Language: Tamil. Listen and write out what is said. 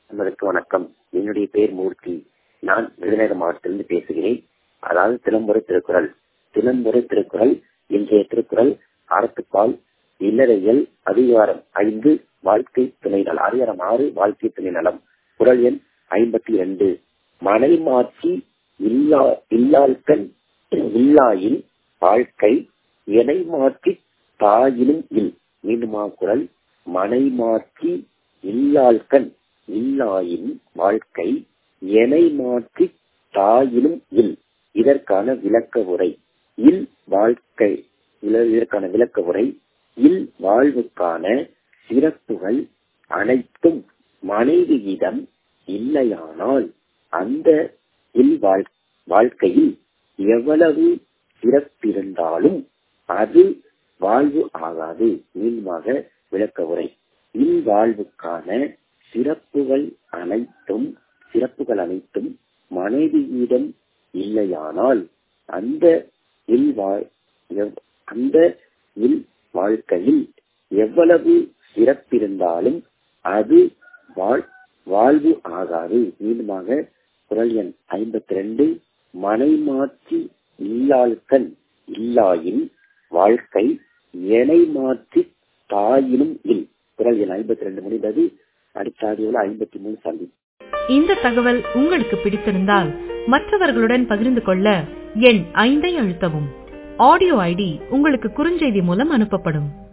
உங்களுக்கு வணக்கம் என்னுடைய பேர் மூர்த்தி நான் விருதுநகர் மாவட்டத்திலிருந்து பேசுகிறேன் அதாவது தினம்புரை திருக்குறள் தினம்புரை திருக்குறள் இன்றைய திருக்குறள் அறத்துப்பால் இல்லறையல் அதிகாரம் ஐந்து வாழ்க்கை துணை நலம் அதிகாரம் ஆறு வாழ்க்கை துணை நலம் குரல் எண் ஐம்பத்தி இரண்டு மனை மாற்றி இல்லா இல்லாள்கண் இல்லாயின் வாழ்க்கை எனை மாற்றி தாயினும் இல் மீண்டுமா குரல் மனை மாற்றி இல்லாள்கண் இல்லாயின் வாழ்க்கை எனை மாற்றி தாயினும் இல் இதற்கான விளக்க உரை இல் வாழ்க்கை இதற்கான விளக்க உரை இல் வாழ்வுக்கான சிறப்புகள் அனைத்தும் மனைவியிடம் இல்லையானால் அந்த இல் வாழ்க்கையில் எவ்வளவு சிறப்பிருந்தாலும் அது வாழ்வு ஆகாது மீண்டுமாக விளக்க உரை இல் வாழ்வுக்கான சிறப்புகள் அனைத்தும் சிறப்புகள் அனைத்தும் மனைவியிடம் இல்லையானால் அந்த இல் வாழ் அந்த இல் வாழ்க்கையில் எவ்வளவு சிறப்பிருந்தாலும் அது வாழ் வாழ்வு ஆகாது மீண்டுமாக குரல் எண் ஐம்பத்தி ரெண்டு மனை மாற்றி இல்லாள்கண் இல்லாயின் வாழ்க்கை எனை மாற்றி தாயினும் இல் குரல் எண் ஐம்பத்தி ரெண்டு முடிந்தது அடுத்த ஆடியோல ஐம்பத்தி மூணு சந்தி இந்த தகவல் உங்களுக்கு பிடித்திருந்தால் மற்றவர்களுடன் பகிர்ந்து கொள்ள எண் ஐந்தை அழுத்தவும் ஆடியோ ஐடி உங்களுக்கு குறுஞ்செய்தி மூலம் அனுப்பப்படும்